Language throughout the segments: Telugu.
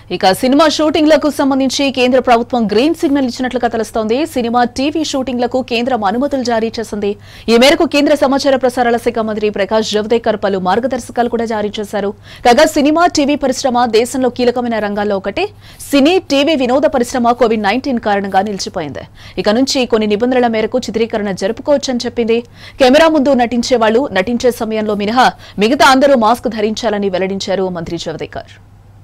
ఇక సినిమా షూటింగ్లకు సంబంధించి కేంద్ర ప్రభుత్వం గ్రీన్ సిగ్నల్ ఇచ్చినట్లుగా తెలుస్తోంది సినిమా టీవీ షూటింగ్లకు కేంద్రం అనుమతులు జారీ చేసింది ఈ మేరకు కేంద్ర సమాచార ప్రసారాల శాఖ మంత్రి ప్రకాష్ జవదేకర్ పలు మార్గదర్శకాలు కూడా జారీ చేశారు కాగా సినిమా టీవీ పరిశ్రమ దేశంలో కీలకమైన రంగాల్లో ఒకటి సినీ టీవీ వినోద పరిశ్రమ కోవిడ్ నైన్టీన్ కారణంగా నిలిచిపోయింది ఇక నుంచి కొన్ని నిబంధనల మేరకు చిత్రీకరణ జరుపుకోవచ్చని చెప్పింది కెమెరా ముందు నటించే వాళ్ళు నటించే సమయంలో మినహా మిగతా అందరూ మాస్క్ ధరించాలని వెల్లడించారు మంత్రి జవదేకర్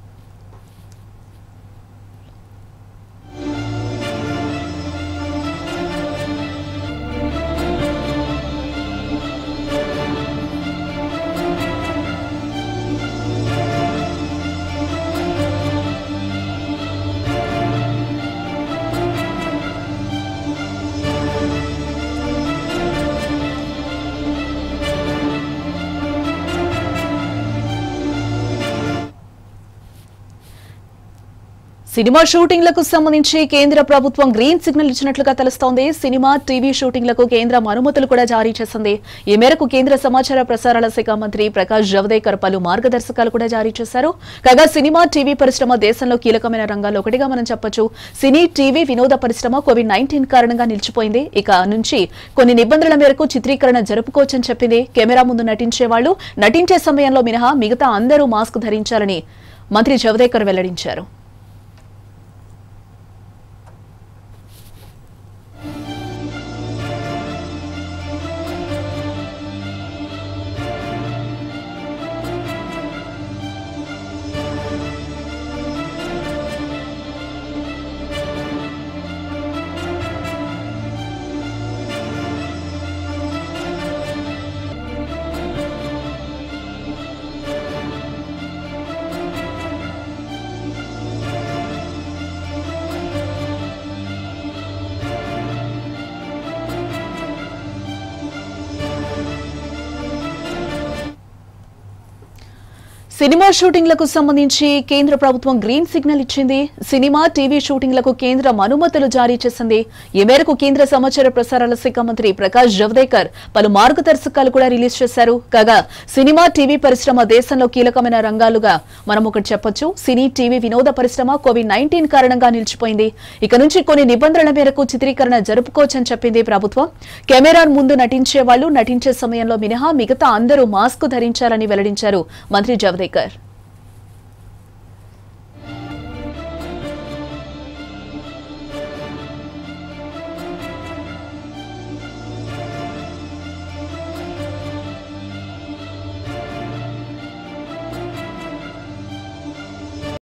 సినిమా షూటింగ్లకు సంబంధించి కేంద్ర ప్రభుత్వం గ్రీన్ సిగ్నల్ ఇచ్చినట్లుగా తెలుస్తోంది సినిమా టీవీ షూటింగ్లకు కేంద్రం అనుమతులు కూడా జారీ చేసింది ఈ మేరకు కేంద్ర సమాచార ప్రసారాల శాఖ మంత్రి ప్రకాష్ జవదేకర్ పలు మార్గదర్శకాలు కూడా జారీ చేశారు కాగా సినిమా టీవీ పరిశ్రమ దేశంలో కీలకమైన రంగాల్లో ఒకటిగా మనం చెప్పొచ్చు సినీ టీవీ వినోద పరిశ్రమ కోవిడ్ నైన్టీన్ కారణంగా నిలిచిపోయింది ఇక నుంచి కొన్ని నిబంధనల మేరకు చిత్రీకరణ జరుపుకోవచ్చని చెప్పింది కెమెరా ముందు నటించే వాళ్ళు నటించే సమయంలో మినహా మిగతా అందరూ మాస్క్ ధరించాలని మంత్రి జవదేకర్ వెల్లడించారు సినిమా షూటింగ్లకు సంబంధించి కేంద్ర ప్రభుత్వం గ్రీన్ సిగ్నల్ ఇచ్చింది సినిమా టీవీ షూటింగ్లకు కేంద్రం అనుమతులు జారీ చేసింది ఈ మేరకు కేంద్ర సమాచార ప్రసారాల శాఖ మంత్రి ప్రకాష్ జవదేకర్ పలు మార్గదర్శకాలు కూడా రిలీజ్ చేశారు కాగా సినిమా టీవీ పరిశ్రమ దేశంలో కీలకమైన రంగాలుగా మనం ఒకటి చెప్పొచ్చు సినీ టీవీ వినోద పరిశ్రమ కోవిడ్ నైన్టీన్ కారణంగా నిలిచిపోయింది ఇక నుంచి కొన్ని నిబంధనల మేరకు చిత్రీకరణ జరుపుకోవచ్చని చెప్పింది ప్రభుత్వం కెమెరా ముందు నటించే వాళ్ళు నటించే సమయంలో మినహా మిగతా అందరూ మాస్క్ ధరించాలని వెల్లడించారు మంత్రి జవదేకర్